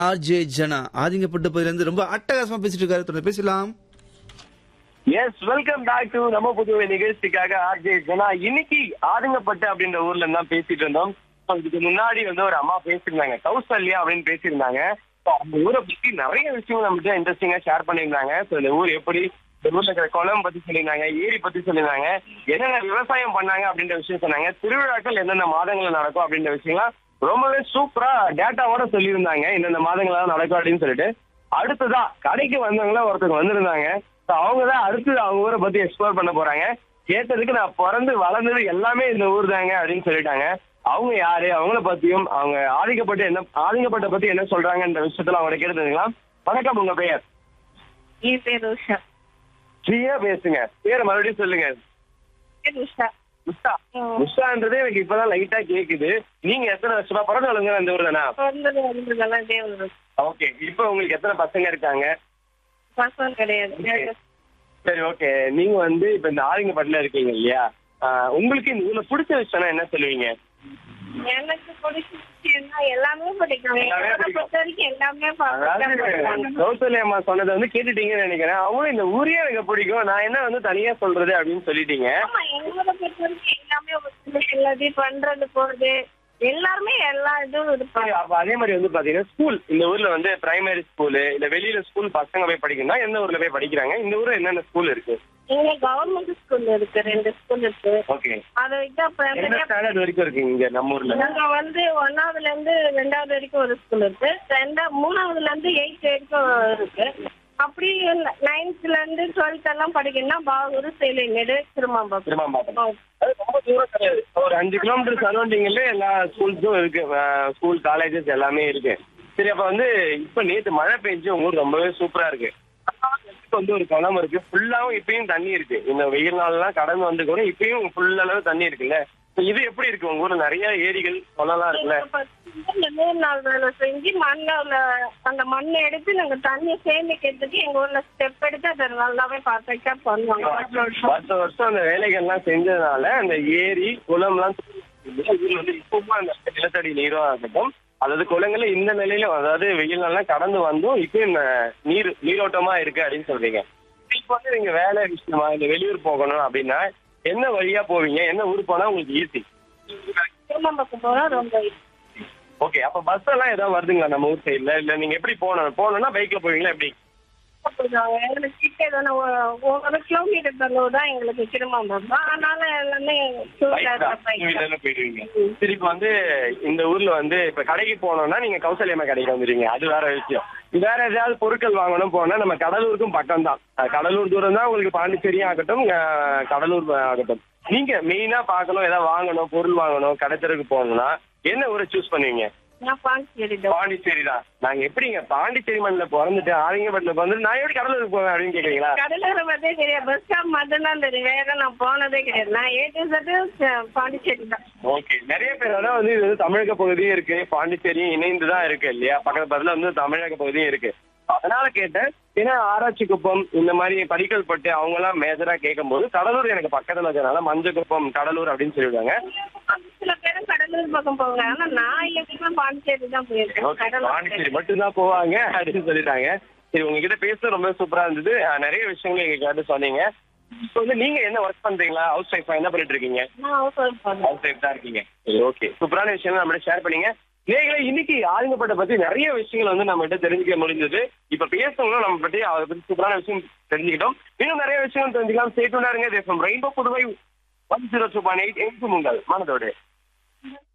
RJ ஜனா ஆதிங்கப்பட்ட பகுதியிலிருந்து ரொம்ப அட்டகாசமா பேசிட்டு இருக்காரு தொடர்ந்து பேசலாம் எஸ் வெல்கம் பேக் டு நம்ம புதுவை நிகழ்ச்சிக்காக ஆர்ஜே ஜனா இன்னைக்கு ஆதுங்கப்பட்டு அப்படின்ற ஊர்ல இருந்து தான் பேசிட்டு இருந்தோம் So, இதுக்கு முன்னாடி வந்து ஒரு அம்மா பேசியிருந்தாங்க கௌசல்யா அப்படின்னு பேசியிருந்தாங்க So, அந்த ஊரை பத்தி நிறைய விஷயங்கள் நம்மகிட்ட இன்ட்ரெஸ்டிங்கா ஷேர் பண்ணியிருந்தாங்க ஸோ இந்த ஊர் எப்படி இந்த ஊர்ல இருக்கிற குளம் பத்தி சொல்லியிருந்தாங்க ஏரி பத்தி சொல்லியிருந்தாங்க என்னென்ன விவசாயம் பண்ணாங்க அப்படின்ற விஷயம் சொன்னாங்க திருவிழாக்கள் எந்தெந்த மாதங்கள்ல நடக்கும் அப்படின்ற விஷயம்லாம் ரொம்பவே சூப்பரா டேட்டாவோட சொல்லியிருந்தாங்க இந்தந்த மாதங்கள்லாம் நடக்கும் அப்படின்னு சொல்லிட்டு அடுத்ததா கடைக்கு வந்தவங்கள ஒருத்தங்க வந்திருந்தாங்க So, அவங்க தான் அடுத்து அவங்க ஊரை பத்தி எக்ஸ்ப்ளோர் பண்ண போறாங்க கேட்டதுக்கு நான் பிறந்து வளர்ந்தது எல்லாமே இந்த ஊர் தாங்க அப்படின்னு சொல்லிட்டாங்க அவங்க யாரு அவங்கள பத்தியும் அவங்க ஆதிக்கப்பட்டு என்ன ஆதிக்கப்பட்ட பத்தி என்ன சொல்றாங்கன்ற விஷயத்துல அவங்க கேட்டுங்களா வணக்கம் உங்க பெயர் என் பேர் உஷா ஃப்ரீயா பேசுங்க பேரை மறுபடியும் சொல்லுங்க பேர் உஷா உஷா ம். உஷான்றது எனக்கு இப்பதான் லைட்டா கேக்குது நீங்க எத்தனை வருஷமா பிறந்த வளர்ங்க இந்த ஊர் தானா பிறந்தது வந்ததெல்லாம் தேவன் ஓகே இப்போ உங்களுக்கு எத்தனை பசங்க இருக்காங்க பசங்க கிடையாது சரி ஓகே நீங்க வந்து இப்ப இந்த ஆதிங்கப்பட்டில இருக்கீங்க இல்லையா ஆஹ் உங்களுக்கு இந்த ஊர்ல பிடிச்ச விஷயம்னா என்ன சொல்லுவீங்க எனக்கு பிடிச்ச விஷயம்னா எல்லாமே பிடிக்கும் எல்லாமே என்னை பிடிக்கும். பொறுத்த வரைக்கும் எல்லாமே அதாவது பார்க்க கௌசல்யா அம்மா சொன்னதை வந்து கேட்டுட்டீங்கன்னு நினைக்கிறேன் அவங்களும் இந்த ஊரே எனக்கு பிடிக்கும் நான் என்ன வந்து தனியா சொல்றது அப்படின்னு சொல்லிட்டீங்க ஆமா எங்களை பொறுத்த வரைக்கும் எல்லாமே ஒத்துமை, எல்லாத்தையும் பண்றது போறது எல்லாருமே எல்லா இதுவும் இருப்பாங்க சரி, அப்ப அதே மாதிரி வந்து பாத்தீங்கன்னா ஸ்கூல் இந்த ஊர்ல வந்து பிரைமரி ஸ்கூலு இல்ல வெளியில ஸ்கூல் பசங்க போய் படிக்கணும்னா எந்த ஊர்ல போய் படிக்கிறாங்க இந்த ஊர்ல என்னென்ன ஸ்கூல் இருக்கு இங்க கவர்மெண்ட் ஸ்கூல் இருக்கு ரெண்டு ஸ்கூல் இருக்கு ஓகே அதை விட்டு அப்புறம் என்ன ஸ்டாண்டர்ட் வரைக்கும் இருக்கு இங்க நம்ம ஊர்ல நாங்க வந்து ஒன்னாவதுல இருந்து ரெண்டாவது வரைக்கும் ஒரு ஸ்கூல் இருக்கு ரெண்டா மூணாவதுல இருந்து எயித் வரைக்கும் இருக்கு அப்படி நைன்த்ல இருந்து டுவெல்த் எல்லாம் படிக்கணும்னா பாகூர் சேலைமேடு திருமாம்பாக்கம் திருமாம்பாக்கம் அது ரொம்ப தூரம் கிடையாது ஒரு அஞ்சு கிலோமீட்டர் சரௌண்டிங்ல எல்லா ஸ்கூல்ஸும் இருக்கு ஸ்கூல் காலேஜஸ் எல்லாமே இருக்கு சரி அப்ப வந்து இப்ப நேத்து மழை பெஞ்சு உங்க ஊர் ரொம்பவே சூப்பரா இருக்கு இப்ப வந்து ஒரு குளம் இருக்கு ஃபுல்லாவும் இப்பயும் தண்ணி இருக்கு இந்த வெயில் நாள்லாம் கடந்து வந்து கூட இப்பயும் ஃபுல் அளவு தண்ணி இருக்குல்ல இப்ப இது எப்படி இருக்கு உங்க ஊர்ல நிறைய ஏரிகள் குளம்லாம் இருக்குல்ல இந்த நூறு நாள் வேலை செஞ்சு மண்ணில் அந்த மண்ணை எடுத்து நாங்க தண்ணியை சேமிக்கிறதுக்கு எங்க ஊர்ல ஸ்டெப் எடுத்து அதை நல்லாவே பர்ஃபெக்டா பண்ணுவாங்க வருஷம் வருஷம். வருஷம் வருஷம் அந்த வேலைகள்லாம் செஞ்சதுனால அந்த ஏரி குளம்லாம் ஊர்ல வந்து இப்பவும் அந்த நிலத்தடி நீரும் இருக்கட்டும் அதாவது குளங்கள்ல இந்த நிலையில அதாவது வெயில் நாள்லாம் கடந்து வந்தும் இப்பயும் இந்த நீர் நீரோட்டமா இருக்கு அப்படின்னு சொல்றீங்க இப்போ வந்து நீங்க வேலை விஷயமா இந்த வெளியூர் போகணும் அப்படின்னா என்ன வழியா போவீங்க என்ன ஊர் போனா உங்களுக்கு ஈஸி திருமாம்பாக்கம் போனா ரொம்ப ஓகே அப்ப பஸ் எல்லாம் ஏதாவது வருதுங்களா நம்ம ஊர் சைடுல இல்ல நீங்க எப்படி போகணும் போகணும்னா பைக்ல போவீங்களா எப்படி போடுறாங்க. எங்களுக்கு கிட்ட தானே ஒ- ஒரு கிலோமீட்டர் தொலைவு தான் எங்களுக்கு திருமாம்பாக்கம் அதனால எல்லாமே two wheeler தான் bike தான். வீட்டுல போயிடுவீங்க சரி இப்ப வந்து இந்த ஊர்ல வந்து இப்ப கடைக்கு போனோம்னா நீங்க கௌசல்யம்மா கடைக்கு வந்துருவீங்க அது வேற விஷயம் வேற ஏதாவது பொருட்கள் வாங்கணும் போனா நம்ம கடலூருக்கும் பக்கம் தான் கடலூர் தூரம் தான் உங்களுக்கு பாண்டிச்சேரியும் ஆகட்டும் அஹ், கடலூர் ஆகட்டும் நீங்க மெயினா பார்க்கணும் ஏதாவது வாங்கணும் பொருள் வாங்கணும் கடைத்தருக்கு போகணும்னா என்ன ஊரை சூஸ் பண்ணுவீங்க நான் பாண்டிச்சேரி தான். பாண்டிச்சேரி தான் நாங்க எப்படிங்க பாண்டிச்சேரி மண்ணில் பிறந்துட்டு ஆரியங்கப்பட்டில் பிறந்துட்டு நான் எப்படி கடலூருக்கு போவேன் அப்படின்னு கேக்குறீங்களா கடலூரை பத்தே தெரியாது பஸ் ஸ்டாப் மட்டும்தான் தெரியும் வேற நான் போனதே கிடையாது நான் ஏ டு Z பாண்டிச்சேரி தான் ஓகே நிறைய பேர் அதான் வந்து இது வந்து தமிழக பகுதியும் இருக்கு பாண்டிச்சேரியும் இணைந்து தான் இருக்கு இல்லையா பக்கத்து பக்கத்துல வந்து தமிழக பகுதியும் இருக்கு அதனால கேட்டேன் ஏன்னா ஆராய்ச்சி குப்பம் இந்த மாதிரி படிக்கல் பட்டு அவங்க எல்லாம் மேஜரா கேட்கும்போது கடலூர் எனக்கு பக்கத்துல இருக்கிறதுனால மஞ்சள் குப்பம் கடலூர் அப்படின்னு சொல்லிடுவாங்க சில பேரும் கடலூர் பக்கம் போவாங்க ஆனா நான் எப்பவுமே பாண்டிச்சேரி தான் போயிருக்கேன் ஓகே கடலூர் பாண்டிச்சேரி மட்டும்தான் போவாங்க அப்படின்னு சொல்லிட்டாங்க சரி உங்ககிட்ட பேச ரொம்ப சூப்பரா இருந்தது அஹ் நிறைய விஷயங்கள் எங்க கேட்டு சொன்னீங்க இப்போ வந்து நீங்க என்ன ஒர்க் பண்றீங்களா ஹவுஸ் ஒய்ஃபா என்ன பண்ணிட்டு இருக்கீங்க நான் ஹவுஸ் ஒய்ஃப் பண்ணேன் ஹவுஸ் ஒய்ஃப் தான் இருக்கீங்க சரி ஓகே சூப்பரான விஷயம் நம்மள ஷேர் பண்ணீங்க நேர்களை இன்னைக்கு ஆளுங்கப்பட்ட பத்தி நிறைய விஷயங்கள் வந்து நம்ம கிட்ட தெரிஞ்சுக்க முடிஞ்சது இப்ப பேசணும் நம்ம பத்தி அதை பத்தி சூப்பரான விஷயம் தெரிஞ்சுக்கிட்டோம் இன்னும் நிறைய விஷயம் தெரிஞ்சுக்கலாம் சேட்டுனா இருங்க தேசம் rainbow Puduvai one zero two point eight eight உங்கள் மனதோடு